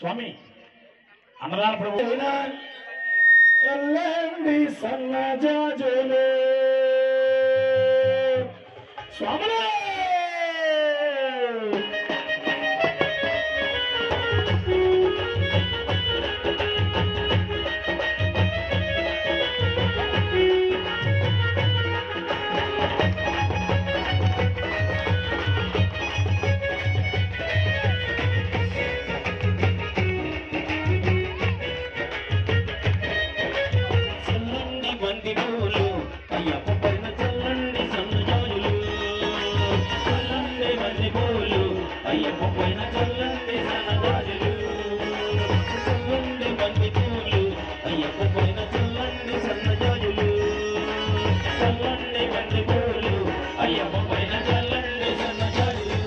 స్వామి అన్నదాన ప్రభు చల్లండి సన్నజాజులు స్వాములే చల్లండి బంతి పూలు అయ్యప్ప పైన చల్లండి సన్నజాజులు చల్లండి బంతి పూలు అయ్యప్ప పైన చల్లండి సన్నజాజులు చల్లండి బంతి పూలు అయ్యప్ప పైన చల్లండి సన్నజాజులు చల్లండి బంతి పూలు అయ్యప్ప పైన చల్లండి సన్నజాజులు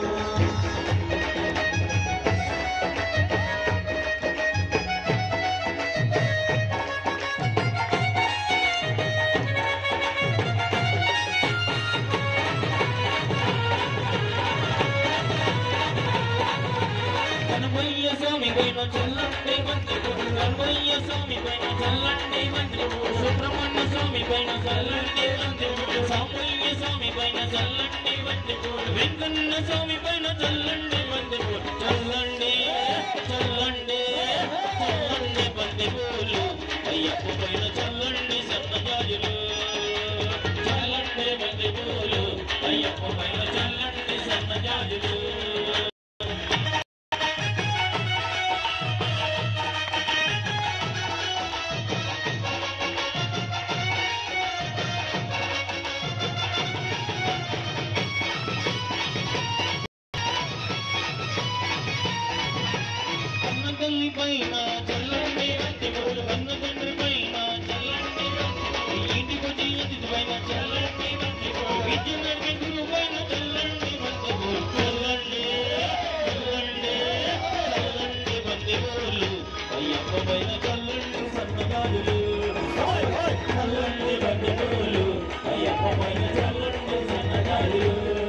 కనమయ్య స్వామి పైన చల్లండి మంత్రి పూలు కనమయ్య స్వామి పైన చల్లండి మంత్రి పూలు సుబ్రహ్మణ్య స్వామి పైన చల్లండి మంత్రి పూలు సామయ్య స్వామి పైన చల్లండి మంత్రి పూలు వెంకన్న స్వామి పైన చల్లండి మంత్రి పూలు చల్లండి చల్లండి చల్లండి బంతి పూలు అయ్యప్ప పైన చల్లండి సన్నజాజులు చల్లండి బంతి పూలు అయ్యప్ప పైన చల్లండి సన్నజాజులు కన్న తల్లి పైన చల్లండి వంటి పూలు కన్న తండ్రి పైన చల్లండి వంటి పూలు ఇంటికొచ్చి అతిథి పైన చల్లండి వంటి పూలు విద్య నడిపే గురువు పైన చల్లండి వంటి పూలు చల్లండి చల్లండి చల్లండి వంటి పూలు అయ్యప్ప పైన చల్లండి సన్నగాజులు చల్లండి వంటి పూలు అయ్యప్ప పైన చల్లండి సన్నగాజులు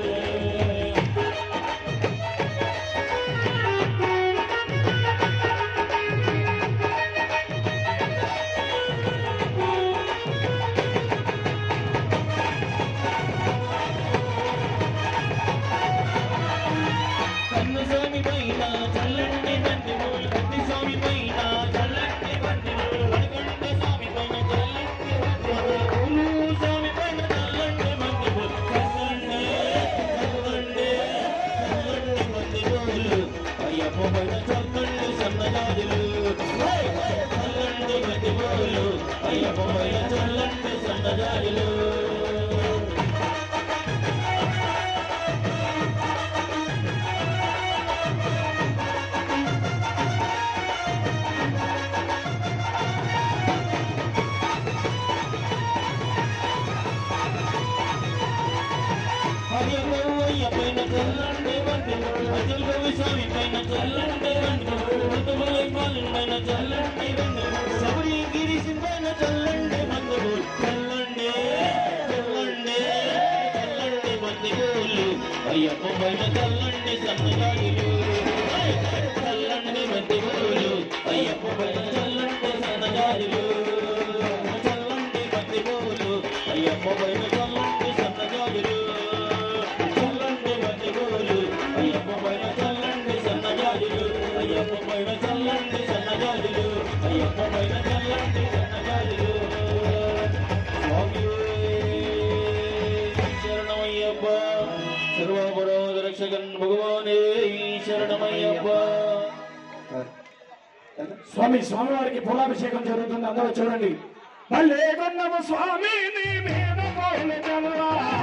కన్నస్వామి పైన చల్లండి బంతి పూలు కత్తి స్వామి పైన చల్లండి బంతి పూలు వడగండ స్వామి పైన చల్లండి బంతి పూలు స్వామి పైన చల్లండి బంతి పూలు చల్లండి చల్లండి చల్లండి బంతి పూలు అయ్యప్ప పైన చల్లండి సన్నజాజులు చల్లండి బంతి పూలు అయ్యప్ప పైన చల్లండి సన్నజాజులు అయ్యయ్య పైన చల్లండి వంటి అజల్ గవి స్వామి పైన చల్లండి వంటి ఋతువులై పాలన పైన చల్లండి వంటి శబరి గిరీశం పైన చల్లండి వంటి చల్లండి చల్లండి చల్లండి వంటి పూలు అయ్యప్ప పైన చల్లండి సన్నగాజులు చల్లండి వంటి పూలు అయ్యప్ప పైన చల్లండి సన్నగాజులు చల్లండి వంటి పూలు అయ్యప్ప పైన చల్లండి సన్నగాజులు చల్లండి వంటి పూలు అయ్యప్ప పైన చల్లండి సన్నజాజులు అయ్యప్ప పైన చల్లండి సన్నజాజులు అయ్యప్ప పైన చల్లండి సన్నజాజులు స్వామి శరణమయ్యప్ప సర్వపరోధ రక్షకన్ భగవానే శరణమయ్యప్ప స్వామి స్వామివారికి పూలాభిషేకం జరుగుతుంది అందరూ చూడండి మళ్ళీ కొన్నము స్వామి నీ మీద పోలు చల్లా